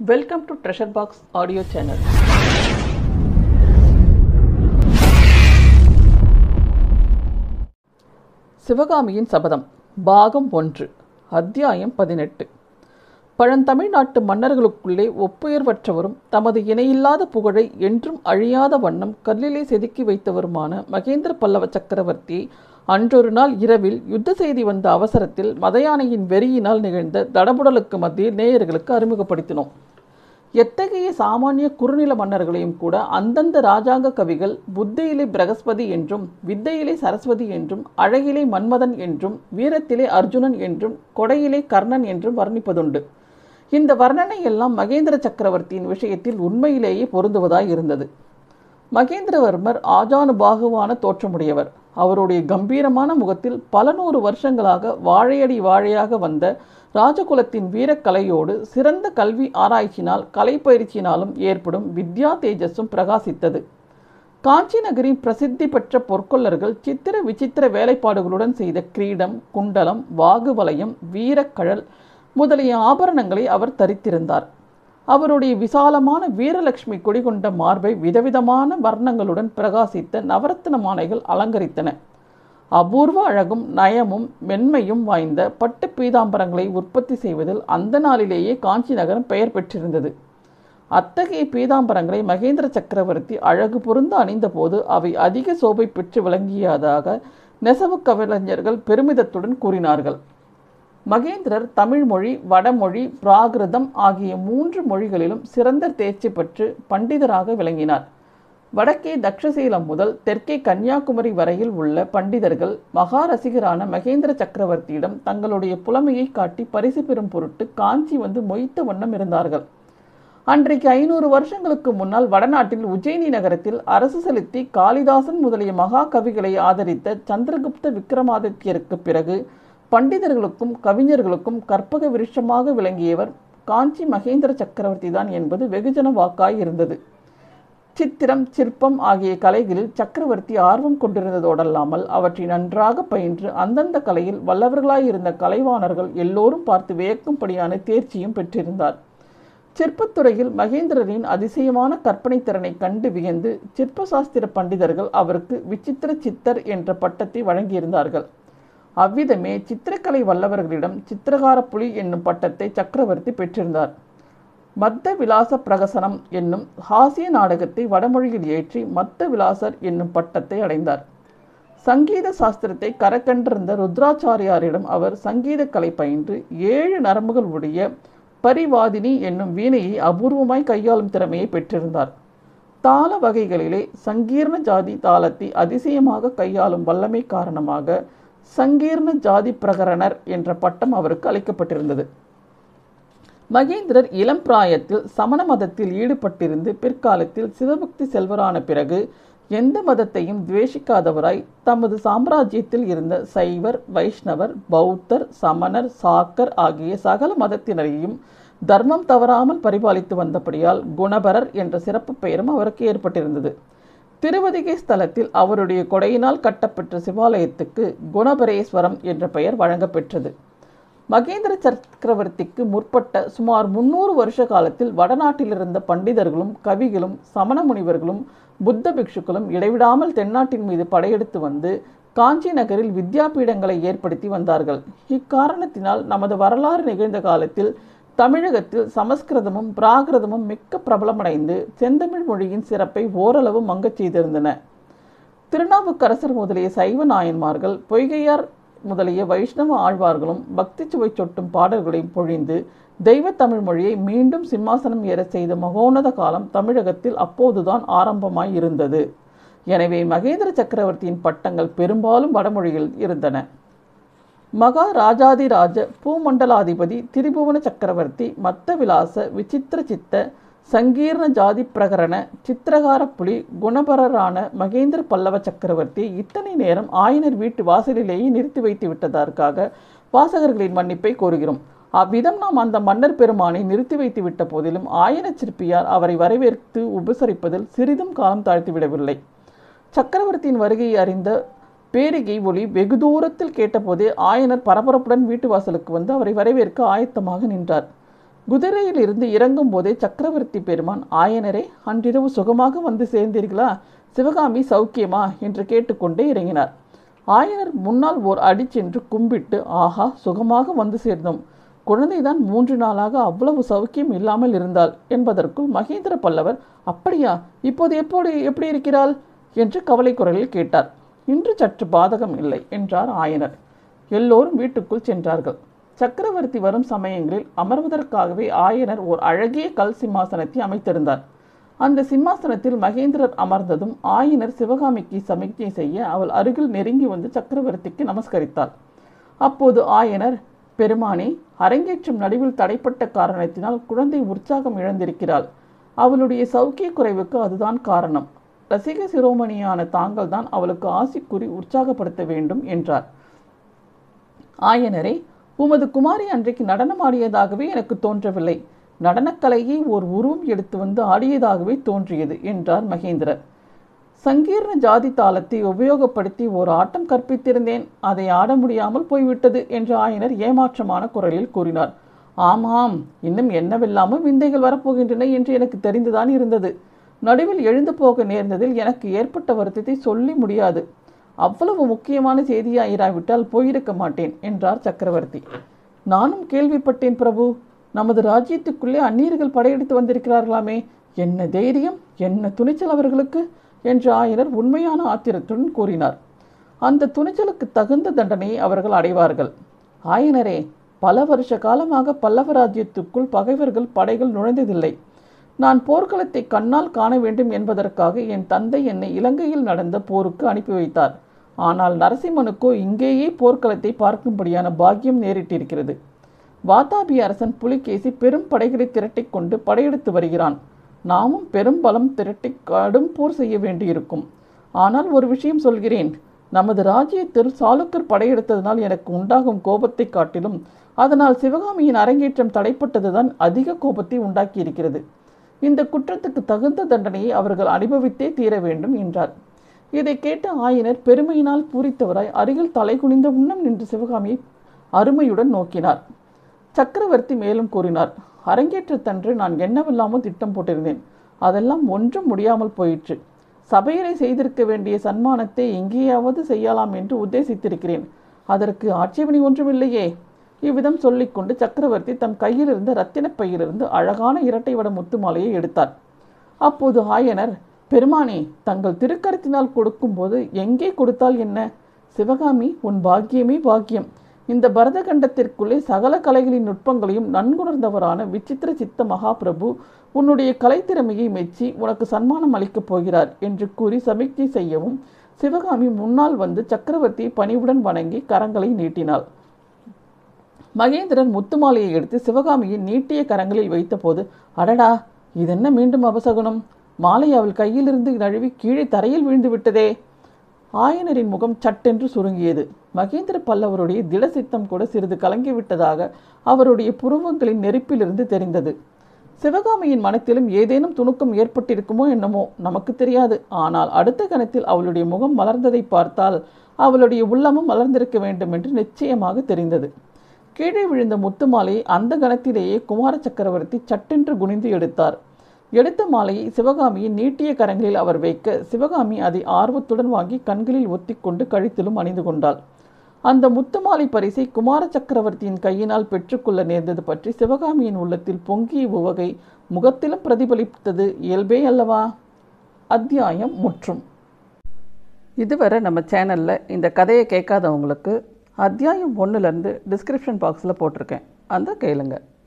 Welcome to Treasure Box audio channel. சிவகாமியின் சபதம் பாகம் ஒன்று அத்தியாயம் பதினெட்டு பழந்தமிழ்நாட்டு மன்னர்களுக்குள்ளே ஒப்புயர்வற்றவரும் தமது இணையில்லாத புகழை என்றும் அழியாத வண்ணம் கல்லிலே செதுக்கி வைத்தவருமான மகேந்திர பல்லவ சக்கரவர்த்தியை அன்றொரு நாள் இரவில் யுத்த செய்தி வந்த அவசரத்தில் மதயானையின் வெறியினால் நிகழ்ந்த தடபுடலுக்கு மத்தியில் நேயர்களுக்கு அறிமுகப்படுத்தினோம் எத்தகைய சாமானிய குறுநில மன்னர்களையும் கூட அந்தந்த ராஜாங்க கவிகள் புத்தியிலே பிரகஸ்பதி என்றும் வித்தையிலே சரஸ்வதி என்றும் அழகிலே மன்மதன் என்றும் வீரத்திலே அர்ஜுனன் என்றும் கொடையிலே கர்ணன் என்றும் வர்ணிப்பதுண்டு இந்த வர்ணனை எல்லாம் மகேந்திர சக்கரவர்த்தியின் விஷயத்தில் உண்மையிலேயே பொருந்துவதாய் இருந்தது மகேந்திரவர்மர் ஆஜானுபாகுவான தோற்றமுடையவர் அவருடைய கம்பீரமான முகத்தில் பல நூறு வருஷங்களாக வாழையடி வாழையாக வந்த ராஜகுலத்தின் வீரக்கலையோடு சிறந்த கல்வி ஆராய்ச்சினால் கலைப்பயிற்சியினாலும் ஏற்படும் வித்யா தேஜஸும் பிரகாசித்தது காஞ்சி நகரின் பிரசித்தி பெற்ற பொற்கொள்ளர்கள் சித்திர விசித்திர வேலைப்பாடுகளுடன் செய்த கிரீடம் குண்டலம் வாகுவலயம் வீரக்கழல் முதலிய ஆபரணங்களை அவர் தரித்திருந்தார் அவருடைய விசாலமான வீரலட்சுமி கொடிகொண்ட மார்பை விதவிதமான வர்ணங்களுடன் பிரகாசித்த நவரத்ன மாலைகள் அலங்கரித்தன அபூர்வ அழகும் நயமும் மென்மையும் வாய்ந்த பட்டு பீதாம்பரங்களை உற்பத்தி செய்வதில் அந்த நாளிலேயே காஞ்சி நகரம் பெயர் பெற்றிருந்தது அத்தகைய பீதாம்பரங்களை மகேந்திர சக்கரவர்த்தி அழகு பொருந்த அணிந்தபோது அவை அதிக சோபை பெற்று விளங்கியதாக நெசவு கவிஞர்கள் பெருமிதத்துடன் கூறினார்கள் மகேந்திரர் தமிழ்மொழி வடமொழி பிராகிருதம் ஆகிய மூன்று மொழிகளிலும் சிறந்த தேர்ச்சி பெற்று பண்டிதராக விளங்கினார் வடக்கே தக்ஷசீலம் முதல் தெற்கே கன்னியாகுமரி வரையில் உள்ள பண்டிதர்கள் மகாரசிகரான மகேந்திர சக்கரவர்த்தியிடம் தங்களுடைய புலமையை காட்டி பரிசு பெறும் பொருட்டு காஞ்சி வந்து மொய்த்த வண்ணம் இருந்தார்கள் அன்றைக்கு ஐநூறு வருஷங்களுக்கு முன்னால் வடநாட்டில் உஜ்ஜயினி நகரத்தில் அரசு செலுத்தி காளிதாசன் முதலிய மகா கவிகளை ஆதரித்த சந்திரகுப்த விக்ரமாதித்யருக்கு பிறகு பண்டிதர்களுக்கும் கவிஞர்களுக்கும் கற்பக விருட்சமாக விளங்கியவர் காஞ்சி மகேந்திர சக்கரவர்த்தி தான் என்பது வெகுஜன வாக்காய் இருந்தது சித்திரம் சிற்பம் ஆகிய கலைகளில் சக்கரவர்த்தி ஆர்வம் கொண்டிருந்ததோடல்லாமல் அவற்றை நன்றாக பயின்று அந்தந்த கலையில் வல்லவர்களாயிருந்த கலைவாணர்கள் எல்லோரும் பார்த்து வியக்கும்படியான தேர்ச்சியும் பெற்றிருந்தார் சிற்பத்துறையில் மகேந்திரரின் அதிசயமான கற்பனை திறனை கண்டு வியந்து சிற்பசாஸ்திர பண்டிதர்கள் அவருக்கு விசித்திர சித்தர் என்ற பட்டத்தை வழங்கியிருந்தார்கள் அவ்விதமே சித்திரக்கலை வல்லவர்களிடம் சித்திரகார புலி என்னும் பட்டத்தை சக்கரவர்த்தி பெற்றிருந்தார் மத்த விலாச பிரகசனம் என்னும் ஹாசிய நாடகத்தை வடமொழியில் ஏற்றி மத்த விலாசர் என்னும் பட்டத்தை அடைந்தார் சங்கீத சாஸ்திரத்தை கரக்கண்டிருந்த ருத்ராச்சாரியாரிடம் அவர் சங்கீத கலை பயின்று ஏழு நரம்புகள் உடைய பரிவாதினி என்னும் வீணையை அபூர்வமாய் கையாளும் திறமையை பெற்றிருந்தார் தாள வகைகளிலே சங்கீர்ண ஜாதி தாளத்தை அதிசயமாக கையாளும் வல்லமை காரணமாக சங்கீர்ண ஜாதி பிரகரணர் என்ற பட்டம் அவருக்கு அளிக்கப்பட்டிருந்தது மகேந்திரர் இளம் பிராயத்தில் சமண மதத்தில் ஈடுபட்டிருந்து பிற்காலத்தில் சிவபக்தி செல்வரான பிறகு எந்த மதத்தையும் துவேஷிக்காதவராய் தமது சாம்ராஜ்யத்தில் இருந்த சைவர் வைஷ்ணவர் பௌத்தர் சமணர் சாக்கர் ஆகிய சகல மதத்தினரையும் தர்மம் தவறாமல் பரிபாலித்து வந்தபடியால் குணபரர் என்ற சிறப்பு பெயரும் அவருக்கு ஏற்பட்டிருந்தது திருவதிகை ஸ்தலத்தில் அவருடைய கொடையினால் கட்டப்பெற்ற சிவாலயத்துக்கு குணபரேஸ்வரம் என்ற பெயர் வழங்கப்பெற்றது மகேந்திர சக்கரவர்த்திக்கு முற்பட்ட சுமார் முன்னூறு வருஷ காலத்தில் வடநாட்டில் இருந்த பண்டிதர்களும் கவிகளும் சமண முனிவர்களும் புத்த பிக்ஷுக்களும் இடைவிடாமல் தென்னாட்டின் மீது படையெடுத்து வந்து காஞ்சி நகரில் வித்யாபீடங்களை ஏற்படுத்தி வந்தார்கள் இக்காரணத்தினால் நமது வரலாறு நிகழ்ந்த காலத்தில் தமிழகத்தில் சமஸ்கிருதமும் பிராகிருதமும் மிக்க பிரபலமடைந்து செந்தமிழ் மொழியின் சிறப்பை ஓரளவு மங்கச் செய்திருந்தன திருநாவுக்கரசர் முதலிய சைவ நாயன்மார்கள் பொய்கையார் முதலிய வைஷ்ணவ ஆழ்வார்களும் பக்தி சுவை சொட்டும் பாடல்களையும் பொழிந்து தெய்வ தமிழ் மொழியை மீண்டும் சிம்மாசனம் ஏறச் செய்த மகோன்னத காலம் தமிழகத்தில் அப்போதுதான் ஆரம்பமாய் இருந்தது எனவே மகேந்திர சக்கரவர்த்தியின் பட்டங்கள் பெரும்பாலும் வடமொழியில் இருந்தன மகா ராஜாதிராஜ பூமண்டலாதிபதி திரிபுவன சக்கரவர்த்தி மத்த விலாச விசித்திர சித்த சங்கீர்ண ஜாதி பிரகரண சித்திரகார புலி குணபரரான மகேந்திர பல்லவ சக்கரவர்த்தி இத்தனை நேரம் ஆயனர் வீட்டு வாசலிலேயே நிறுத்தி வைத்து விட்டதற்காக வாசகர்களின் மன்னிப்பை கோருகிறோம் அவ்விதம் நாம் அந்த மன்னர் பெருமானை நிறுத்தி வைத்து விட்ட போதிலும் ஆயன சிற்பியார் அவரை வரவேற்று உபசரிப்பதில் சிறிதும் காலம் தாழ்த்தி விடவில்லை சக்கரவர்த்தியின் வருகையை அறிந்த பேரிகை ஒளி வெகு தூரத்தில் கேட்டபோதே ஆயனர் பரபரப்புடன் வீட்டு வாசலுக்கு வந்து அவரை வரவேற்க ஆயத்தமாக நின்றார் குதிரையில் இருந்து இறங்கும் போதே சக்கரவர்த்தி பெருமான் ஆயனரே அன்றிரவு சுகமாக வந்து சேர்ந்தீர்களா சிவகாமி சௌக்கியமா என்று கேட்டுக்கொண்டே இறங்கினார் ஆயனர் முன்னால் ஓர் அடி சென்று கும்பிட்டு ஆஹா சுகமாக வந்து சேர்ந்தோம் குழந்தைதான் மூன்று நாளாக அவ்வளவு சௌக்கியம் இல்லாமல் இருந்தாள் என்பதற்குள் மகேந்திர பல்லவர் அப்படியா இப்போது எப்போது எப்படி இருக்கிறாள் என்று கவலை குரலில் கேட்டார் இன்று சற்று பாதகம் இல்லை என்றார் ஆயனர் எல்லோரும் வீட்டுக்குள் சென்றார்கள் சக்கரவர்த்தி வரும் சமயங்களில் அமர்வதற்காகவே ஆயனர் ஓர் அழகிய கல் சிம்மாசனத்தை அமைத்திருந்தார் அந்த சிம்மாசனத்தில் மகேந்திரர் அமர்ந்ததும் ஆயனர் சிவகாமிக்கு சமிக்ஞை செய்ய அவள் அருகில் நெருங்கி வந்து சக்கரவர்த்திக்கு நமஸ்கரித்தாள் அப்போது ஆயனர் பெருமானே அரங்கேற்றம் நடுவில் தடைப்பட்ட காரணத்தினால் குழந்தை உற்சாகம் இழந்திருக்கிறாள் அவளுடைய சௌக்கிய குறைவுக்கு அதுதான் காரணம் ரசிக சிரோமணியான தாங்கள் தான் அவளுக்கு ஆசி கூறி உற்சாகப்படுத்த வேண்டும் என்றார் ஆயனரே உமது குமாரி அன்றைக்கு நடனமாடியதாகவே எனக்கு தோன்றவில்லை நடனக்கலையை ஓர் உருவம் எடுத்து வந்து ஆடியதாகவே தோன்றியது என்றார் மகேந்திரர் சங்கீர்ண ஜாதி தாளத்தை உபயோகப்படுத்தி ஓர் ஆட்டம் கற்பித்திருந்தேன் அதை ஆட முடியாமல் போய்விட்டது என்று ஆயனர் ஏமாற்றமான குரலில் கூறினார் ஆமாம் இன்னும் என்னவெல்லாமல் விந்தைகள் வரப்போகின்றன என்று எனக்கு தெரிந்துதான் இருந்தது நடுவில் எழுந்து போக நேர்ந்ததில் எனக்கு ஏற்பட்ட வருத்தத்தை சொல்லி முடியாது அவ்வளவு முக்கியமான செய்தியாயிராவிட்டால் போயிருக்க மாட்டேன் என்றார் சக்கரவர்த்தி நானும் கேள்விப்பட்டேன் பிரபு நமது ராஜ்யத்துக்குள்ளே அந்நியர்கள் படையெடுத்து வந்திருக்கிறார்களாமே என்ன தைரியம் என்ன துணிச்சல் அவர்களுக்கு என்று ஆயனர் உண்மையான ஆத்திரத்துடன் கூறினார் அந்த துணிச்சலுக்கு தகுந்த தண்டனையை அவர்கள் அடைவார்கள் ஆயனரே பல வருஷ காலமாக பல்லவ ராஜ்யத்துக்குள் பகைவர்கள் படைகள் நுழைந்ததில்லை நான் போர்க்களத்தை கண்ணால் காண வேண்டும் என்பதற்காக என் தந்தை என்னை இலங்கையில் நடந்த போருக்கு அனுப்பி வைத்தார் ஆனால் நரசிம்மனுக்கோ இங்கேயே போர்க்களத்தை பார்க்கும்படியான பாக்கியம் நேரிட்டிருக்கிறது வாதாபி அரசன் புலிகேசி பெரும் படைகளை திரட்டிக் கொண்டு படையெடுத்து வருகிறான் நாமும் பெரும் பலம் திரட்டி கடும் போர் செய்ய வேண்டியிருக்கும் ஆனால் ஒரு விஷயம் சொல்கிறேன் நமது ராஜ்யத்தில் சாளுக்கர் படையெடுத்ததனால் எனக்கு உண்டாகும் கோபத்தை காட்டிலும் அதனால் சிவகாமியின் அரங்கேற்றம் தடைப்பட்டதுதான் அதிக கோபத்தை உண்டாக்கியிருக்கிறது இந்த குற்றத்துக்கு தகுந்த தண்டனையை அவர்கள் அனுபவித்தே தீர வேண்டும் என்றார் இதை கேட்ட ஆயனர் பெருமையினால் பூரித்தவராய் அருகில் தலை குனிந்த உண்ணம் நின்று சிவகாமியை அருமையுடன் நோக்கினார் சக்கரவர்த்தி மேலும் கூறினார் அரங்கேற்றத்தன்று நான் என்னவெல்லாமோ திட்டம் போட்டிருந்தேன் அதெல்லாம் ஒன்றும் முடியாமல் போயிற்று சபையிலே செய்திருக்க வேண்டிய சன்மானத்தை எங்கேயாவது செய்யலாம் என்று உத்தேசித்திருக்கிறேன் அதற்கு ஆட்சேபணி ஒன்றுமில்லையே இவ்விதம் சொல்லிக்கொண்டு சக்கரவர்த்தி தம் கையிலிருந்த ரத்தினப் பையிலிருந்து அழகான இரட்டை வட முத்து மாலையை எடுத்தார் அப்போது ஆயனர் பெருமானே தங்கள் திருக்கரத்தினால் கொடுக்கும்போது எங்கே கொடுத்தால் என்ன சிவகாமி உன் பாக்கியமே பாக்கியம் இந்த பரதகண்டத்திற்குள்ளே சகல கலைகளின் நுட்பங்களையும் நன்குணர்ந்தவரான விசித்திர சித்த மகாபிரபு உன்னுடைய கலைத்திறமையை மெச்சி உனக்கு சன்மானம் அளிக்கப் போகிறார் என்று கூறி சமிக்ஞை செய்யவும் சிவகாமி முன்னால் வந்து சக்கரவர்த்தியை பணிவுடன் வணங்கி கரங்களை நீட்டினாள் மகேந்திரன் முத்துமாலையை எடுத்து சிவகாமியின் நீட்டிய கரங்களில் வைத்தபோது அடடா இதென்ன மீண்டும் அபசகுனம் மாலை அவள் கையிலிருந்து நழுவி கீழே தரையில் விழுந்து விட்டதே ஆயனரின் முகம் சட்டென்று சுருங்கியது மகேந்திர பல்லவருடைய திடசித்தம் கூட சிறிது கலங்கிவிட்டதாக அவருடைய புருவங்களின் நெருப்பிலிருந்து தெரிந்தது சிவகாமியின் மனத்திலும் ஏதேனும் துணுக்கம் ஏற்பட்டிருக்குமோ என்னமோ நமக்கு தெரியாது ஆனால் அடுத்த கணத்தில் அவளுடைய முகம் மலர்ந்ததை பார்த்தால் அவளுடைய உள்ளமும் மலர்ந்திருக்க வேண்டும் என்று நிச்சயமாக தெரிந்தது கீழே விழுந்த முத்து மாலையை அந்த கணத்திலேயே குமார சக்கரவர்த்தி சட்டென்று குனிந்து எடுத்தார் எடுத்த மாலையை சிவகாமியின் நீட்டிய கரங்களில் அவர் வைக்க சிவகாமி அதை ஆர்வத்துடன் வாங்கி கண்களில் ஒத்திக்கொண்டு கழுத்திலும் அணிந்து கொண்டாள் அந்த முத்துமாலை பரிசை குமார சக்கரவர்த்தியின் கையினால் பெற்றுக்கொள்ள நேர்ந்தது பற்றி சிவகாமியின் உள்ளத்தில் பொங்கிய உவகை முகத்திலும் பிரதிபலித்தது இயல்பே அல்லவா அத்தியாயம் முற்றும் இதுவரை நம்ம சேனலில் இந்த கதையை கேட்காதவங்களுக்கு அத்தியாயம் ஒன்றுலேருந்து டிஸ்கிரிப்ஷன் பாக்ஸில் போட்டிருக்கேன் அந்த கேளுங்க